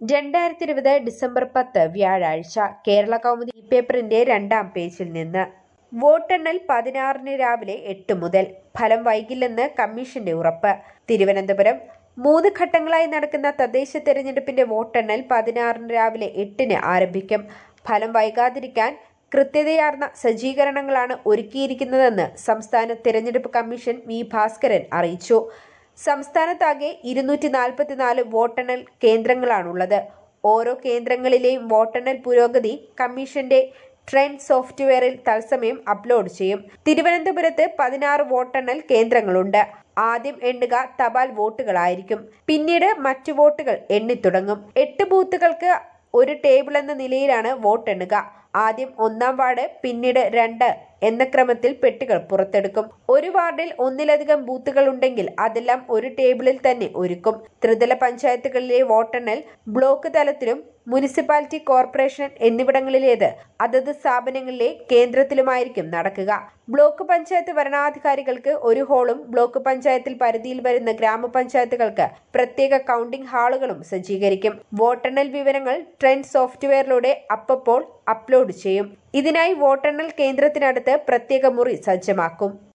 രണ്ടായിരത്തി ഇരുപത് ഡിസംബർ പത്ത് വ്യാഴാഴ്ച കേരള കൗമുദി ഈ പേപ്പറിന്റെ രണ്ടാം പേജിൽ നിന്ന് വോട്ടെണ്ണൽ പതിനാറിന് രാവിലെ എട്ട് മുതൽ ഫലം വൈകില്ലെന്ന് കമ്മീഷന്റെ ഉറപ്പ് തിരുവനന്തപുരം മൂന്ന് ഘട്ടങ്ങളായി നടക്കുന്ന തദ്ദേശ തെരഞ്ഞെടുപ്പിന്റെ വോട്ടെണ്ണൽ പതിനാറിന് രാവിലെ എട്ടിന് ആരംഭിക്കും ഫലം വൈകാതിരിക്കാൻ കൃത്യതയാർന്ന സജ്ജീകരണങ്ങളാണ് ഒരുക്കിയിരിക്കുന്നതെന്ന് സംസ്ഥാന തിരഞ്ഞെടുപ്പ് കമ്മീഷൻ വി ഭാസ്കരൻ അറിയിച്ചു സംസ്ഥാനത്താകെ ഇരുന്നൂറ്റി നാൽപ്പത്തിനാല് വോട്ടെണ്ണൽ കേന്ദ്രങ്ങളാണുള്ളത് ഓരോ കേന്ദ്രങ്ങളിലെയും വോട്ടെണ്ണൽ പുരോഗതി കമ്മീഷന്റെ ട്രെൻഡ് സോഫ്റ്റ്വെയറിൽ തത്സമയം അപ്ലോഡ് ചെയ്യും തിരുവനന്തപുരത്ത് പതിനാറ് വോട്ടെണ്ണൽ കേന്ദ്രങ്ങളുണ്ട് ആദ്യം എണ്ണുക തപാൽ വോട്ടുകളായിരിക്കും പിന്നീട് മറ്റു വോട്ടുകൾ എണ്ണിത്തുടങ്ങും എട്ട് ബൂത്തുകൾക്ക് ഒരു ടേബിൾ എന്ന നിലയിലാണ് വോട്ടെണ്ണുക ആദ്യം ഒന്നാം വാർഡ് പിന്നീട് രണ്ട് എന്ന ക്രമത്തിൽ പെട്ടികൾ പുറത്തെടുക്കും ഒരു വാർഡിൽ ഒന്നിലധികം ബൂത്തുകൾ ഉണ്ടെങ്കിൽ അതെല്ലാം ഒരു ടേബിളിൽ തന്നെ ഒരുക്കും ത്രിതല പഞ്ചായത്തുകളിലെ വോട്ടെണ്ണൽ ബ്ലോക്ക് തലത്തിലും മുനിസിപ്പാലിറ്റി കോർപ്പറേഷൻ എന്നിവിടങ്ങളിലേത് അതത് സ്ഥാപനങ്ങളിലെ കേന്ദ്രത്തിലുമായിരിക്കും നടക്കുക ബ്ലോക്ക് പഞ്ചായത്ത് വരണാധികാരികൾക്ക് ഒരു ഹാളും ബ്ലോക്ക് പഞ്ചായത്തിൽ പരിധിയിൽ വരുന്ന ഗ്രാമപഞ്ചായത്തുകൾക്ക് പ്രത്യേക കൗണ്ടിംഗ് ഹാളുകളും സജ്ജീകരിക്കും വോട്ടെണ്ണൽ വിവരങ്ങൾ ട്രെൻഡ് സോഫ്റ്റ്വെയറിലൂടെ അപ്പപ്പോൾ അപ്ലോഡ് ചെയ്യും ഇതിനായി വോട്ടെണ്ണൽ കേന്ദ്രത്തിനടുത്ത് പ്രത്യേക മുറി സജ്ജമാക്കും